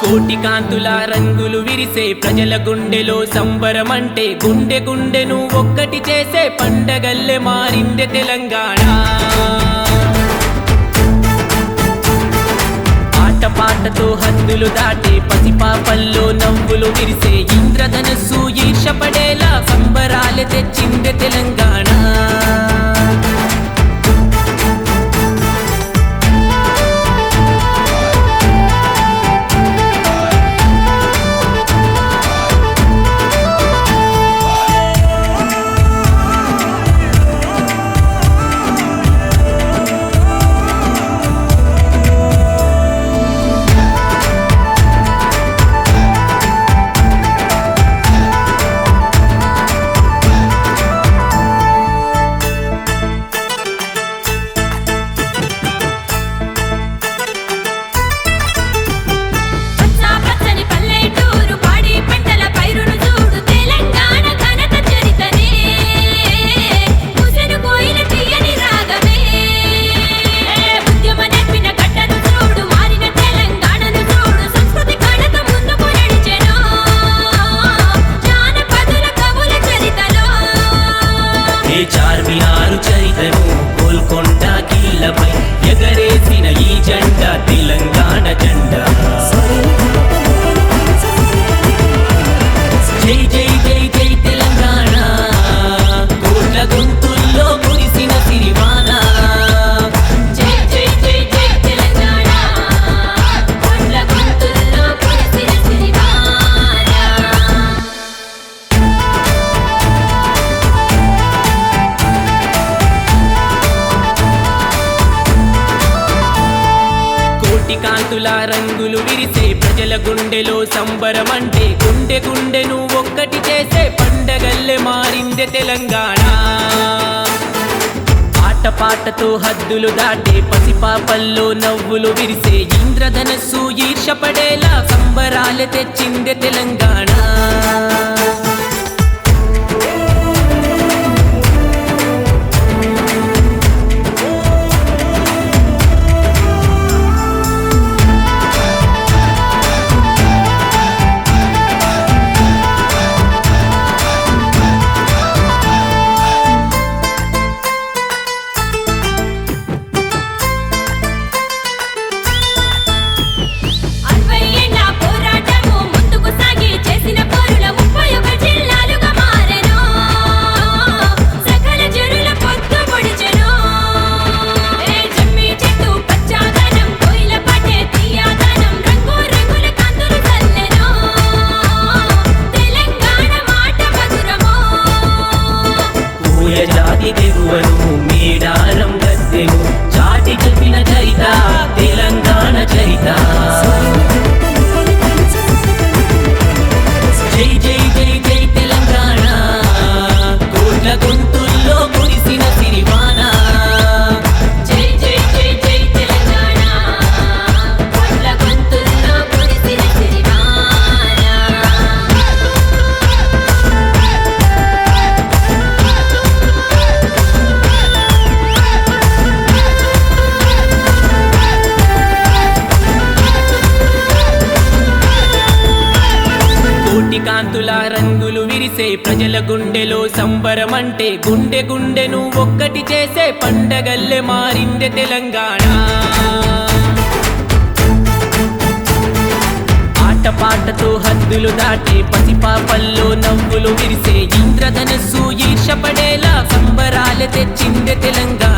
కోటి కాంతుల రంగులు విరిసే ప్రజల గుండెలో సంబరమంటే గుండె గుండెను ఒక్కటి చేసే పండగల్లె మారిందే తెలంగాణ ఆట పాటతో హద్దులు దాటే పసిపాపల్లో నవ్వులు విరిసే ఇంద్రధనస్సు ఈర్షపడేలా సంబరాలు తెచ్చిందే తెలంగాణ పచ్చా పచ్చని పల్లెటూరు పాడి పంటల పైరును చూడు తెలంగాణ ఘనత చరితనే ముసెను కోయిల తీయని రాగమే ఉద్యమ నేర్పిన గడ్డను చూడు మారిన తెలంగాణను చూడు సంస్కృతి ఘనత ముందుకు నడిచెను జానపదుల కవుల చరితలో ఏ చార్మినారు చరితను గోల్కొండ కీలపై ఎగరేసిన ఈ జెండా తెలంగాణ జెండా జై జై జై జై తెలంగాణ కోట్ల గొంతుల్లో కురిసిన సిరివాన జై జై జై జై తెలంగాణ కొండ గొంతుల్లో కురిసిన సిరివాన కోటి కాంతుల రంగులు విరిసే ప్రజల గుండెలో సంబరమంటే గుండె గుండెను ఒక్కటి చేసే పండగల్లె మారిందే తెలంగాణ ఆట పాటతో హద్దులు దాటే పసిపాపల్లో నవ్వులు విరిసే ఇంద్రధనస్సు ఈర్షపడేలా సంబరాలు తెచ్చిందే తెలంగాణ అరవై ఏళ్ళ పోరాటము ముందుకు సాగి చేసిన పోరుల ముప్పై ఒక జిల్లాలుగా మారెను సకల జరుల పొత్తు పొడిచెను ఏ జమ్మి చెట్టు పచ్చాదనం కోయిల పాటే తీయాదనం రంగు రంగుల కాంతులు చల్లెను తెలంగాణ మాట మధురమో పూయ జాతి తెగువను మేడారం గద్దెను చాటి చెప్పిన చరిత తెలంగాణ చరిత జై జై జై జై తెలంగాణ కోట్ల గొంతుల్లో కురిసిన సిరివాన జై జై జై జై తెలంగాణ కొండ గొంతుల్లో కురిసిన సిరివాన కోటి కాంతుల రంగులు విరిసే ప్రజల గుండెలో సంబరమంటే గుండె గుండెను ఒక్కటి చేసే పండగల్లె మారిందే తెలంగాణ ఆట పాటతో హద్దులు దాటే పసిపాపల్లో నవ్వులు విరిసే ఇంద్రధనస్సు ఈర్షపడేలా సంబరాలు తెచ్చిందే తెలంగాణ